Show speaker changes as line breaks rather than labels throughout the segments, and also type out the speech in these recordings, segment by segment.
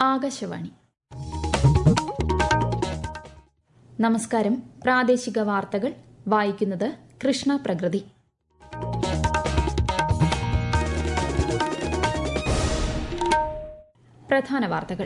ആകാശവാണി നമസ്കാരം പ്രാദേശിക വാർത്തകൾ വായിക്കുന്നത് കൃഷ്ണ പ്രകൃതി പ്രധാന വാർത്തകൾ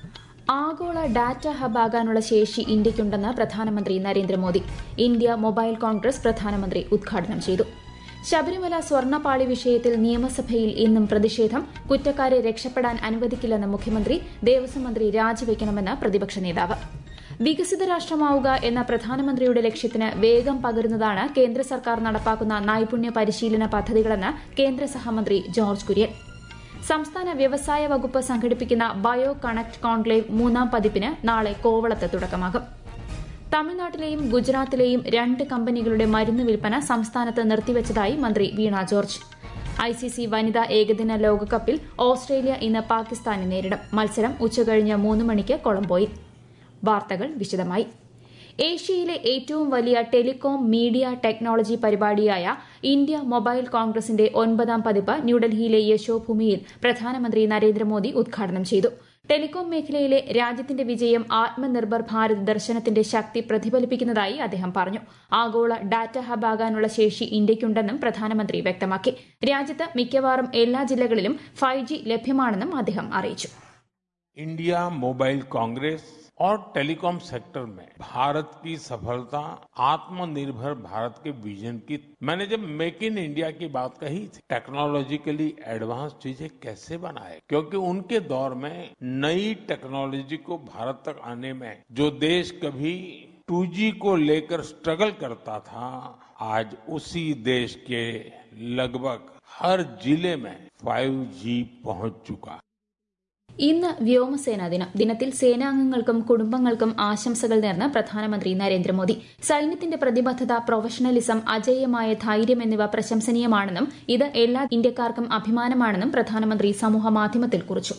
ആഗോള ഡാറ്റ ഹബാകാനുള്ള ശേഷി ഇന്ത്യയ്ക്കുണ്ടെന്ന് പ്രധാനമന്ത്രി നരേന്ദ്രമോദി ഇന്ത്യ മൊബൈൽ കോൺഗ്രസ് പ്രധാനമന്ത്രി ഉദ്ഘാടനം ചെയ്തു ശബരിമല സ്വർണ്ണപ്പാളി വിഷയത്തിൽ നിയമസഭയിൽ ഇന്നും പ്രതിഷേധം കുറ്റക്കാരെ രക്ഷപ്പെടാൻ അനുവദിക്കില്ലെന്ന് മുഖ്യമന്ത്രി ദേവസ്വം മന്ത്രി രാജിവെക്കണമെന്ന് പ്രതിപക്ഷ നേതാവ് വികസിത രാഷ്ട്രമാവുക എന്ന പ്രധാനമന്ത്രിയുടെ ലക്ഷ്യത്തിന് വേഗം പകരുന്നതാണ് കേന്ദ്ര സർക്കാർ നടപ്പാക്കുന്ന നൈപുണ്യ പരിശീലന പദ്ധതികളെന്ന് കേന്ദ്ര സഹമന്ത്രി ജോർജ് കുര്യൻ സംസ്ഥാന വ്യവസായ വകുപ്പ് സംഘടിപ്പിക്കുന്ന ബയോ കണക്ട് കോൺക്ലേവ് മൂന്നാം പതിപ്പിന് നാളെ കോവളത്ത് തുടക്കമാകും തമിഴ്നാട്ടിലെയും ഗുജറാത്തിലെയും രണ്ട് കമ്പനികളുടെ മരുന്ന് വിൽപ്പന സംസ്ഥാനത്ത് നിർത്തിവച്ചതായി മന്ത്രി വീണ ജോർജ് ഐസിസി വനിതാ ഏകദിന ലോകകപ്പിൽ ഓസ്ട്രേലിയ ഇന്ന് പാകിസ്ഥാനെ നേരിടും മത്സരം ഉച്ചകഴിഞ്ഞ് മൂന്ന് മണിക്ക് കൊളംബോയിൽ വാർത്തകൾ വിശദമായി ഏഷ്യയിലെ ഏറ്റവും വലിയ ടെലികോം മീഡിയ ടെക്നോളജി പരിപാടിയായ ഇന്ത്യ മൊബൈൽ കോൺഗ്രസിന്റെ ഒൻപതാം പതിപ്പ് ന്യൂഡൽഹിയിലെ യശോഭൂമിയിൽ പ്രധാനമന്ത്രി നരേന്ദ്രമോദി ഉദ്ഘാടനം ചെയ്തു ടെലികോം മേഖലയിലെ രാജ്യത്തിന്റെ വിജയം ആത്മനിർഭർ ഭാരത് ദർശനത്തിന്റെ ശക്തി പ്രതിഫലിപ്പിക്കുന്നതായി അദ്ദേഹം പറഞ്ഞു ആഗോള ഡാറ്റ ഹബാകാനുള്ള ശേഷി ഇന്ത്യയ്ക്കുണ്ടെന്നും പ്രധാനമന്ത്രി വ്യക്തമാക്കി രാജ്യത്ത് മിക്കവാറും എല്ലാ ജില്ലകളിലും ഫൈവ് ലഭ്യമാണെന്നും അദ്ദേഹം അറിയിച്ചു
इंडिया मोबाइल कांग्रेस और टेलीकॉम सेक्टर में भारत की सफलता आत्मनिर्भर भारत के विजन की मैंने जब मेक इन इंडिया की बात कही थी टेक्नोलॉजिकली एडवांस चीजें कैसे बनाए क्योंकि उनके दौर में नई टेक्नोलॉजी को भारत तक आने में जो देश कभी 2G को लेकर स्ट्रगल करता था आज उसी देश के लगभग हर जिले में 5G पहुंच चुका है
ഇന്ന് വ്യോമസേനാ ദിനം ദിനത്തിൽ സേനാംഗങ്ങൾക്കും കുടുംബങ്ങൾക്കും ആശംസകൾ നേർന്ന് പ്രധാനമന്ത്രി നരേന്ദ്രമോദി സൈന്യത്തിന്റെ പ്രതിബദ്ധത പ്രൊഫഷണലിസം അജേയമായ ധൈര്യം എന്നിവ പ്രശംസനീയമാണെന്നും ഇത് എല്ലാ ഇന്ത്യക്കാർക്കും അഭിമാനമാണെന്നും പ്രധാനമന്ത്രി സമൂഹമാധ്യമത്തിൽ കുറിച്ചു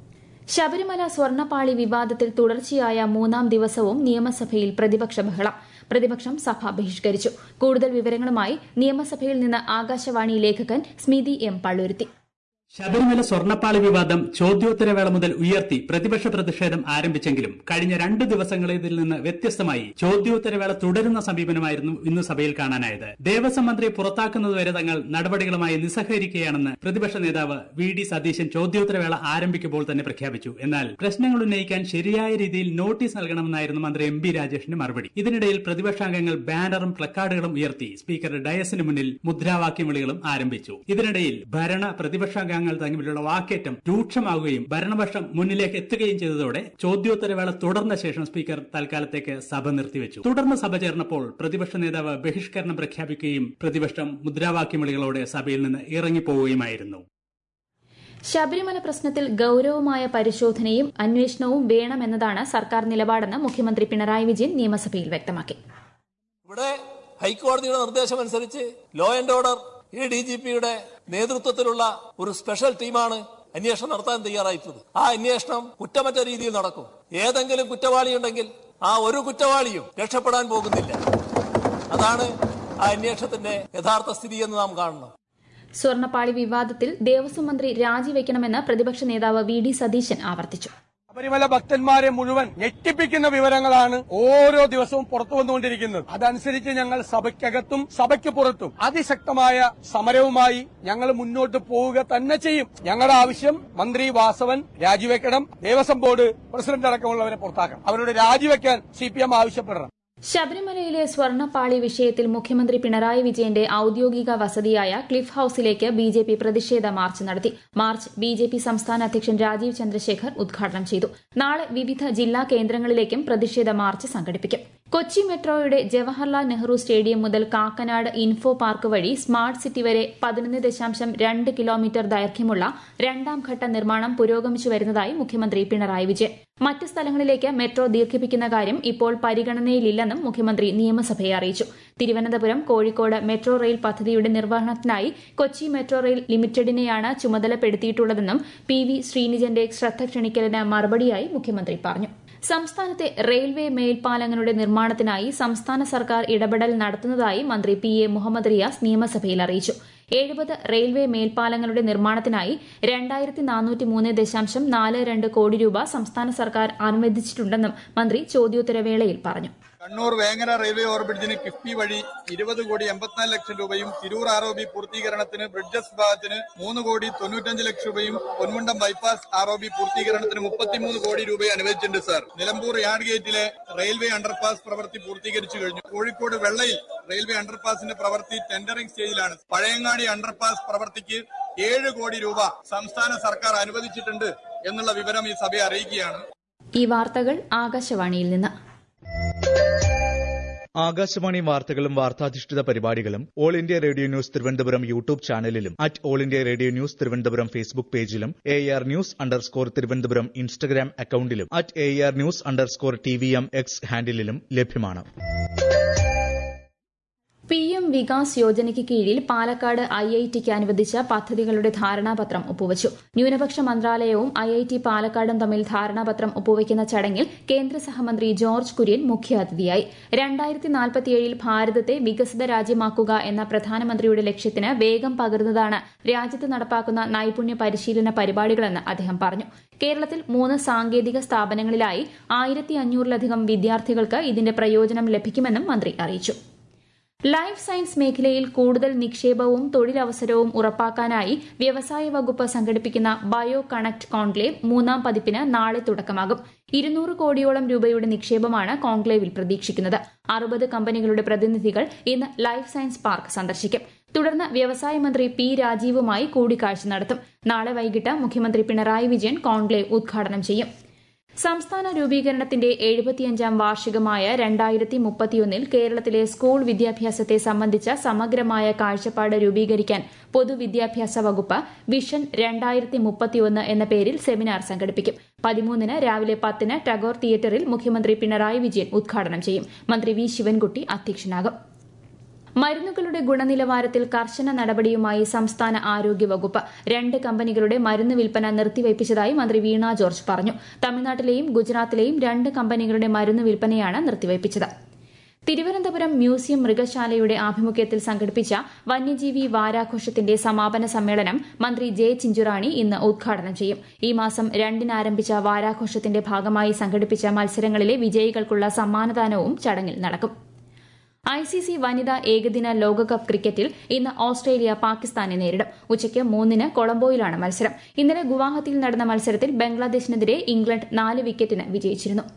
ശബരിമല സ്വർണ്ണപ്പാളി വിവാദത്തിൽ തുടർച്ചയായ മൂന്നാം ദിവസവും നിയമസഭയിൽ പ്രതിപക്ഷ ബഹളം പ്രതിപക്ഷം സഭ ബഹിഷ്കരിച്ചു കൂടുതൽ വിവരങ്ങളുമായി നിയമസഭയിൽ നിന്ന് ആകാശവാണി ലേഖകൻ സ്മിതി എം പള്ളുരുത്തി
ശബരിമല സ്വർണ്ണപ്പാളി വിവാദം ചോദ്യോത്തരവേള മുതൽ ഉയർത്തി പ്രതിപക്ഷ പ്രതിഷേധം ആരംഭിച്ചെങ്കിലും കഴിഞ്ഞ രണ്ട് ദിവസങ്ങളിതിൽ നിന്ന് വ്യത്യസ്തമായി ചോദ്യോത്തരവേള തുടരുന്ന സമീപനമായിരുന്നു ഇന്ന് സഭയിൽ കാണാനായത് ദേവസ്വം മന്ത്രിയെ പുറത്താക്കുന്നതുവരെ തങ്ങൾ നടപടികളുമായി നിസ്സഹകരിക്കുകയാണെന്ന് പ്രതിപക്ഷ നേതാവ് വി ഡി സതീശൻ ചോദ്യോത്തരവേള ആരംഭിക്കുമ്പോൾ തന്നെ പ്രഖ്യാപിച്ചു എന്നാൽ പ്രശ്നങ്ങൾ ഉന്നയിക്കാൻ ശരിയായ രീതിയിൽ നോട്ടീസ് നൽകണമെന്നായിരുന്നു മന്ത്രി എം ബി രാജേഷിന്റെ മറുപടി ഇതിനിടയിൽ പ്രതിപക്ഷാംഗങ്ങൾ ബാനറും പ്ലക്കാർഡുകളും ഉയർത്തി സ്പീക്കർ ഡയസിന് മുന്നിൽ മുദ്രാവാക്യം വിളികളും ആരംഭിച്ചു ഇതിനിടയിൽ ഭരണ പ്രതിപക്ഷാംഗങ്ങൾ അംഗങ്ങൾ തമ്മിലുള്ള വാക്കേറ്റം രൂക്ഷമാവുകയും ഭരണപക്ഷം മുന്നിലേക്ക് എത്തുകയും ചെയ്തതോടെ ചോദ്യോത്തരവേള തുടർന്ന ശേഷം സ്പീക്കർ തൽക്കാലത്തേക്ക് സഭ നിർത്തിവെച്ചു തുടർന്ന് സഭ ചേർന്നപ്പോൾ പ്രതിപക്ഷ നേതാവ് ബഹിഷ്കരണം പ്രഖ്യാപിക്കുകയും പ്രതിപക്ഷം മുദ്രാവാക്യം വിളികളോടെ സഭയിൽ നിന്ന് ഇറങ്ങിപ്പോവുകയുമായിരുന്നു
ശബരിമല പ്രശ്നത്തിൽ ഗൌരവമായ പരിശോധനയും അന്വേഷണവും വേണമെന്നതാണ് സർക്കാർ നിലപാടെന്ന് മുഖ്യമന്ത്രി പിണറായി വിജയൻ നിയമസഭയിൽ വ്യക്തമാക്കി
ഇവിടെ ഹൈക്കോടതിയുടെ നിർദ്ദേശമനുസരിച്ച് ലോ ആൻഡ് ഓർഡർ ഈ ഡി ജി പിയുടെ നേതൃത്വത്തിലുള്ള ഒരു സ്പെഷ്യൽ ടീമാണ് അന്വേഷണം നടത്താൻ തയ്യാറായിട്ടുള്ളത് ആ അന്വേഷണം കുറ്റമറ്റ രീതിയിൽ നടക്കും ഏതെങ്കിലും കുറ്റവാളി ഉണ്ടെങ്കിൽ ആ ഒരു കുറ്റവാളിയും രക്ഷപ്പെടാൻ പോകുന്നില്ല അതാണ് ആ അന്വേഷണത്തിന്റെ യഥാർത്ഥ സ്ഥിതി എന്ന് നാം കാണണം
സ്വർണ്ണപ്പാളി വിവാദത്തിൽ ദേവസ്വം മന്ത്രി രാജിവെക്കണമെന്ന് പ്രതിപക്ഷ നേതാവ് വി ഡി സതീശൻ ആവർത്തിച്ചു
ശബരിമല ഭക്തന്മാരെ മുഴുവൻ ഞെട്ടിപ്പിക്കുന്ന വിവരങ്ങളാണ് ഓരോ ദിവസവും പുറത്തു വന്നുകൊണ്ടിരിക്കുന്നത് അതനുസരിച്ച് ഞങ്ങൾ സഭയ്ക്കകത്തും സഭയ്ക്ക് പുറത്തും അതിശക്തമായ സമരവുമായി ഞങ്ങൾ മുന്നോട്ട് പോവുക തന്നെ ചെയ്യും ഞങ്ങളുടെ ആവശ്യം മന്ത്രി വാസവൻ രാജിവെക്കണം ദേവസ്വം ബോർഡ് പ്രസിഡന്റ് അടക്കമുള്ളവരെ പുറത്താക്കണം അവരോട് രാജിവെക്കാൻ സി പി എം ആവശ്യപ്പെടണം
ശബരിമലയിലെ സ്വർണ്ണപ്പാളി വിഷയത്തിൽ മുഖ്യമന്ത്രി പിണറായി വിജയന്റെ ഔദ്യോഗിക വസതിയായ ക്ലിഫ് ഹൌസിലേക്ക് ബി ജെ പി പ്രതിഷേധ മാർച്ച് നടത്തി മാർച്ച് ബി ജെ പി സംസ്ഥാന അധ്യക്ഷൻ രാജീവ് ചന്ദ്രശേഖർ ഉദ്ഘാടനം ചെയ്തു നാളെ വിവിധ ജില്ലാ കേന്ദ്രങ്ങളിലേക്കും പ്രതിഷേധ മാർച്ച് സംഘടിപ്പിക്കും കൊച്ചി മെട്രോയുടെ ജവഹർലാൽ നെഹ്റു സ്റ്റേഡിയം മുതൽ കാക്കനാട് ഇൻഫോ പാർക്ക് വഴി സ്മാർട്ട് സിറ്റി വരെ പതിനൊന്ന് ദശാംശം രണ്ട് കിലോമീറ്റർ ദൈർഘ്യമുള്ള രണ്ടാം ഘട്ട നിർമ്മാണം പുരോഗമിച്ചു വരുന്നതായി മുഖ്യമന്ത്രി പിണറായി വിജയൻ മറ്റ് സ്ഥലങ്ങളിലേക്ക് മെട്രോ ദീർഘിപ്പിക്കുന്ന കാര്യം ഇപ്പോൾ പരിഗണനയിലില്ലെന്നും മുഖ്യമന്ത്രി നിയമസഭയെ അറിയിച്ചു തിരുവനന്തപുരം കോഴിക്കോട് മെട്രോ റെയിൽ പദ്ധതിയുടെ നിർവഹണത്തിനായി കൊച്ചി മെട്രോ റെയിൽ ലിമിറ്റഡിനെയാണ് ചുമതലപ്പെടുത്തിയിട്ടുള്ളതെന്നും പി വി ശ്രീനിജന്റെ ശ്രദ്ധ ക്ഷണിക്കലിന് മറുപടിയായി മുഖ്യമന്ത്രി പറഞ്ഞു സംസ്ഥാനത്തെ റെയിൽവേ മേൽപ്പാലങ്ങളുടെ നിർമ്മാണത്തിനായി സംസ്ഥാന സർക്കാർ ഇടപെടൽ നടത്തുന്നതായി മന്ത്രി പി എ മുഹമ്മദ് റിയാസ് നിയമസഭയിൽ അറിയിച്ചു എഴുപത് റെയിൽവേ മേൽപ്പാലങ്ങളുടെ നിർമ്മാണത്തിനായി രണ്ടായിരത്തി നാനൂറ്റി മൂന്ന് ദശാംശം നാല് രണ്ട് കോടി രൂപ സംസ്ഥാന സർക്കാർ അനുവദിച്ചിട്ടുണ്ടെന്നും മന്ത്രി ചോദ്യോത്തരവേളയിൽ പറഞ്ഞു
കണ്ണൂർ വേങ്ങര റെയിൽവേ ഓവർബ്രിഡ്ജിന് കിഫ്ബി വഴി ഇരുപത് കോടി എൺപത്തിനാല് ലക്ഷം രൂപയും തിരൂർ ആർ ഒ ബി പൂർത്തീകരണത്തിന് ബ്രിഡ്ജസ് വിഭാഗത്തിന് മൂന്ന് കോടി തൊണ്ണൂറ്റഞ്ച് ലക്ഷം രൂപയും Ponmundam bypass R O B പൂർത്തീകരണത്തിന് മുപ്പത്തിമൂന്ന് കോടി രൂപയും അനുവദിച്ചിട്ടുണ്ട് സാർ നിലമ്പൂർ യാർഡ് ഗേറ്റിലെ റെയിൽവേ അണ്ടർപാസ് പ്രവൃത്തി പൂർത്തീകരിച്ചു കഴിഞ്ഞു കോഴിക്കോട് വെള്ളയിൽ റെയിൽവേ അണ്ടർപാസിന്റെ പ്രവൃത്തി ടെൻഡറിംഗ് സ്റ്റേജിലാണ് പഴയങ്ങാടി അണ്ടർപാസ് പ്രവൃത്തിക്ക് ഏഴ് കോടി രൂപ സംസ്ഥാന സർക്കാർ അനുവദിച്ചിട്ടുണ്ട് എന്നുള്ള വിവരം ഈ സഭയെ അറിയിക്കുകയാണ്
ഈ വാർത്തകൾ ആകാശവാണിയിൽ നിന്ന്
ആകാശവാണി വാർത്തകളും വാർത്താധിഷ്ഠിത പരിപാടികളും all India radio news Thiruvananthapuram YouTube ചാനലിലും at all India radio news Thiruvananthapuram Facebook പേജിലും A R news underscore Thiruvananthapuram Instagram അക്കൌണ്ടിലും at A R news underscore T V M X ഹാൻഡിലും ലഭ്യമാണ്
പി എം വികാസ് യോജനയ്ക്ക് കീഴിൽ പാലക്കാട് ഐ ഐ ടിക്ക് അനുവദിച്ച പദ്ധതികളുടെ ധാരണാപത്രം ഒപ്പുവച്ചു ന്യൂനപക്ഷ മന്ത്രാലയവും ഐ ഐ ടി പാലക്കാടും തമ്മിൽ ധാരണാപത്രം ഒപ്പുവയ്ക്കുന്ന ചടങ്ങിൽ കേന്ദ്ര സഹമന്ത്രി ജോർജ് കുര്യൻ മുഖ്യാതിഥിയായി രണ്ടായിരത്തി നാൽപ്പത്തിയേഴിൽ ഭാരതത്തെ വികസിത രാജ്യമാക്കുക എന്ന പ്രധാനമന്ത്രിയുടെ ലക്ഷ്യത്തിന് വേഗം പകരുന്നതാണ് രാജ്യത്ത് നടപ്പാക്കുന്ന നൈപുണ്യ പരിശീലന പരിപാടികളെന്ന് അദ്ദേഹം പറഞ്ഞു കേരളത്തിൽ മൂന്ന് സാങ്കേതിക സ്ഥാപനങ്ങളിലായി ആയിരത്തി അഞ്ഞൂറിലധികം വിദ്യാർത്ഥികൾക്ക് ഇതിന്റെ പ്രയോജനം ലഭിക്കുമെന്നും മന്ത്രി അറിയിച്ചു ലൈഫ് സയൻസ് മേഖലയിൽ കൂടുതൽ നിക്ഷേപവും തൊഴിലവസരവും ഉറപ്പാക്കാനായി വ്യവസായ വകുപ്പ് സംഘടിപ്പിക്കുന്ന ബയോ കണക്ട് കോൺക്ലേവ് മൂന്നാം പതിപ്പിന് നാളെ തുടക്കമാകും ഇരുന്നൂറ് കോടിയോളം രൂപയുടെ നിക്ഷേപമാണ് കോൺക്ലേവിൽ പ്രതീക്ഷിക്കുന്നത് അറുപത് കമ്പനികളുടെ പ്രതിനിധികൾ ഇന്ന് ലൈഫ് സയൻസ് പാർക്ക് സന്ദർശിക്കും തുടർന്ന് വ്യവസായ മന്ത്രി പി രാജീവുമായി കൂടിക്കാഴ്ച നടത്തും നാളെ വൈകിട്ട് മുഖ്യമന്ത്രി പിണറായി വിജയൻ കോൺക്ലേവ് ഉദ്ഘാടനം ചെയ്യും സംസ്ഥാന രൂപീകരണത്തിന്റെ എഴുപത്തിയഞ്ചാം വാർഷികമായ രണ്ടായിരത്തി മുപ്പത്തിയൊന്നിൽ കേരളത്തിലെ സ്കൂൾ വിദ്യാഭ്യാസത്തെ സംബന്ധിച്ച സമഗ്രമായ കാഴ്ചപ്പാട് രൂപീകരിക്കാൻ പൊതുവിദ്യാഭ്യാസ വകുപ്പ് വിഷൻ രണ്ടായിരത്തി മുപ്പത്തിയൊന്ന് എന്ന പേരിൽ സെമിനാർ സംഘടിപ്പിക്കും പതിമൂന്നിന് രാവിലെ പത്തിന് ടഗോർ തിയേറ്ററിൽ മുഖ്യമന്ത്രി പിണറായി വിജയൻ ഉദ്ഘാടനം ചെയ്യും മന്ത്രി വി ശിവൻകുട്ടി അധ്യക്ഷനാകും മരുന്നുകളുടെ ഗുണനിലവാരത്തിൽ കർശന നടപടിയുമായി സംസ്ഥാന ആരോഗ്യവകുപ്പ് രണ്ട് കമ്പനികളുടെ മരുന്ന് വിൽപ്പന നിർത്തിവയ്പ്പിച്ചതായി മന്ത്രി വീണ ജോർജ് പറഞ്ഞു തമിഴ്നാട്ടിലെയും ഗുജറാത്തിലെയും രണ്ട് കമ്പനികളുടെ മരുന്ന് വിൽപ്പനയാണ് നിർത്തിവയ്പ്പിച്ചത് തിരുവനന്തപുരം മ്യൂസിയം മൃഗശാലയുടെ ആഭിമുഖ്യത്തിൽ സംഘടിപ്പിച്ച വന്യജീവി വാരാഘോഷത്തിന്റെ സമാപന സമ്മേളനം മന്ത്രി ജെ ചിഞ്ചുറാണി ഇന്ന് ഉദ്ഘാടനം ചെയ്യും ഈ മാസം രണ്ടിന് ആരംഭിച്ച വാരാഘോഷത്തിന്റെ ഭാഗമായി സംഘടിപ്പിച്ച മത്സരങ്ങളിലെ വിജയികൾക്കുള്ള സമ്മാനദാനവും ചടങ്ങിൽ നടക്കും ഐസിസി വനിതാ ഏകദിന ലോകകപ്പ് ക്രിക്കറ്റിൽ ഇന്ന് ഓസ്ട്രേലിയ പാകിസ്ഥാനെ നേരിടും ഉച്ചയ്ക്ക് മൂന്നിന് കൊളംബോയിലാണ് മത്സരം ഇന്നലെ ഗുവാഹത്തിയിൽ നടന്ന മത്സരത്തിൽ ബംഗ്ലാദേശിനെതിരെ ഇംഗ്ലണ്ട് നാല് വിക്കറ്റിന് വിജയിച്ചിരുന്നു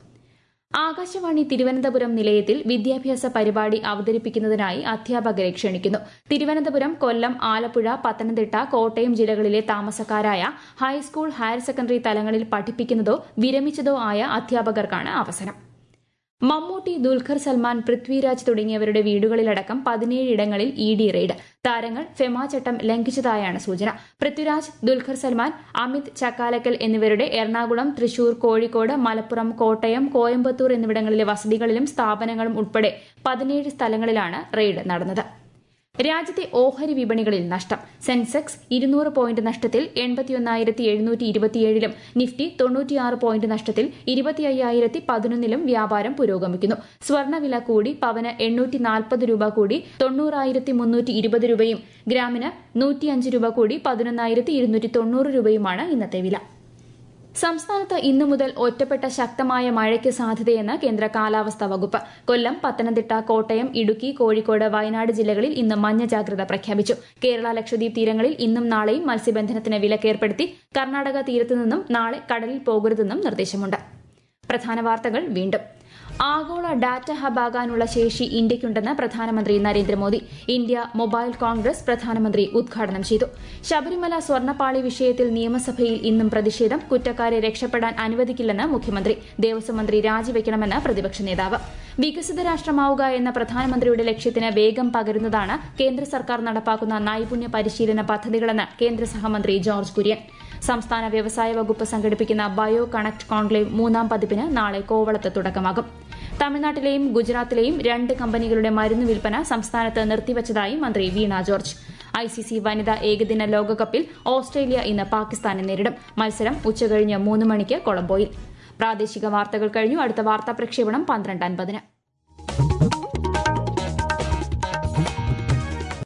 ആകാശവാണി തിരുവനന്തപുരം നിലയത്തിൽ വിദ്യാഭ്യാസ പരിപാടി അവതരിപ്പിക്കുന്നതിനായി അധ്യാപകരെ ക്ഷണിക്കുന്നു തിരുവനന്തപുരം കൊല്ലം ആലപ്പുഴ പത്തനംതിട്ട കോട്ടയം ജില്ലകളിലെ താമസക്കാരായ ഹൈസ്കൂൾ ഹയർ സെക്കൻഡറി തലങ്ങളിൽ പഠിപ്പിക്കുന്നതോ വിരമിച്ചതോ ആയ അധ്യാപകർക്കാണ് അവസരം മമ്മൂട്ടി ദുൽഖർ സൽമാൻ പൃഥ്വിരാജ് തുടങ്ങിയവരുടെ വീടുകളിലടക്കം പതിനേഴിടങ്ങളിൽ ഇ ഡി റെയ്ഡ് താരങ്ങൾ ഫെമ ചട്ടം ലംഘിച്ചതായാണ് സൂചന പൃഥ്വിരാജ് ദുൽഖർ സൽമാൻ അമിത് ചക്കാലക്കൽ എന്നിവരുടെ എറണാകുളം തൃശൂർ കോഴിക്കോട് മലപ്പുറം കോട്ടയം കോയമ്പത്തൂർ എന്നിവിടങ്ങളിലെ വസതികളിലും സ്ഥാപനങ്ങളും ഉൾപ്പെടെ പതിനേഴ് സ്ഥലങ്ങളിലാണ് റെയ്ഡ് നടന്നത് രാജ്യത്തെ ഓഹരി വിപണികളിൽ നഷ്ടം സെൻസെക്സ് ഇരുന്നൂറ് പോയിന്റ് നഷ്ടത്തിൽ എൺപത്തിയൊന്നായിരത്തി എഴുന്നൂറ്റി ഇരുപത്തിയേഴിലും നിഫ്റ്റി തൊണ്ണൂറ്റിയാറ് പോയിന്റ് നഷ്ടത്തിൽ ഇരുപത്തി അയ്യായിരത്തി പതിനൊന്നിലും വ്യാപാരം പുരോഗമിക്കുന്നു സ്വർണ്ണവില കൂടി പവന് എണ്ണൂറ്റി നാൽപ്പത് രൂപ കൂടി തൊണ്ണൂറായിരത്തി മുന്നൂറ്റി ഇരുപത് രൂപയും ഗ്രാമിന് നൂറ്റിയഞ്ച് രൂപ കൂടി പതിനൊന്നായിരത്തി ഇരുന്നൂറ്റി തൊണ്ണൂറ് രൂപയുമാണ് ഇന്നത്തെ വില സംസ്ഥാനത്ത് ഇന്നു മുതൽ ഒറ്റപ്പെട്ട ശക്തമായ മഴയ്ക്ക് സാധ്യതയെന്ന് കേന്ദ്ര കാലാവസ്ഥാ വകുപ്പ് കൊല്ലം പത്തനംതിട്ട കോട്ടയം ഇടുക്കി കോഴിക്കോട് വയനാട് ജില്ലകളിൽ ഇന്ന് മഞ്ഞ ജാഗ്രത പ്രഖ്യാപിച്ചു കേരള ലക്ഷദ്വീപ് തീരങ്ങളിൽ ഇന്നും നാളെയും മത്സ്യബന്ധനത്തിന് വിലക്കേർപ്പെടുത്തി കർണാടക തീരത്തുനിന്നും നാളെ കടലിൽ പോകരുതെന്നും നിർദ്ദേശമുണ്ട് പ്രധാന വാർത്തകൾ വീണ്ടും ആഗോള ഡാറ്റ ഹബാകാനുള്ള ശേഷി ഇന്ത്യയ്ക്കുണ്ടെന്ന് പ്രധാനമന്ത്രി നരേന്ദ്രമോദി ഇന്ത്യ മൊബൈൽ കോൺഗ്രസ് പ്രധാനമന്ത്രി ഉദ്ഘാടനം ചെയ്തു ശബരിമല സ്വർണ്ണപ്പാളി വിഷയത്തിൽ നിയമസഭയിൽ ഇന്നും പ്രതിഷേധം കുറ്റക്കാരെ രക്ഷപ്പെടാൻ അനുവദിക്കില്ലെന്ന് മുഖ്യമന്ത്രി ദേവസ്വം മന്ത്രി രാജിവെക്കണമെന്ന് പ്രതിപക്ഷ നേതാവ് വികസിത രാഷ്ട്രമാവുക എന്ന പ്രധാനമന്ത്രിയുടെ ലക്ഷ്യത്തിന് വേഗം പകരുന്നതാണ് കേന്ദ്ര സർക്കാർ നടപ്പാക്കുന്ന നൈപുണ്യ പരിശീലന പദ്ധതികളെന്ന് കേന്ദ്ര സഹമന്ത്രി ജോർജ് കുര്യൻ സംസ്ഥാന വ്യവസായ വകുപ്പ് സംഘടിപ്പിക്കുന്ന ബയോ കണക്ട് കോൺക്ലേവ് മൂന്നാം പതിപ്പിന് നാളെ കോവളത്ത് തുടക്കമാകും തമിഴ്നാട്ടിലെയും ഗുജറാത്തിലെയും രണ്ട് കമ്പനികളുടെ മരുന്ന് വിൽപ്പന സംസ്ഥാനത്ത് നിർത്തിവച്ചതായി മന്ത്രി വീണ ജോർജ് ഐസിസി വനിതാ ഏകദിന ലോകകപ്പിൽ ഓസ്ട്രേലിയ ഇന്ന് പാകിസ്ഥാനെ നേരിടും മത്സരം ഉച്ചകഴിഞ്ഞ് മൂന്ന് മണിക്ക് കൊളംബോയിൽ പ്രാദേശിക വാർത്തകൾ കഴിഞ്ഞു അടുത്ത വാർത്താ പ്രക്ഷേപണം പന്ത്രണ്ട് അൻപതിന്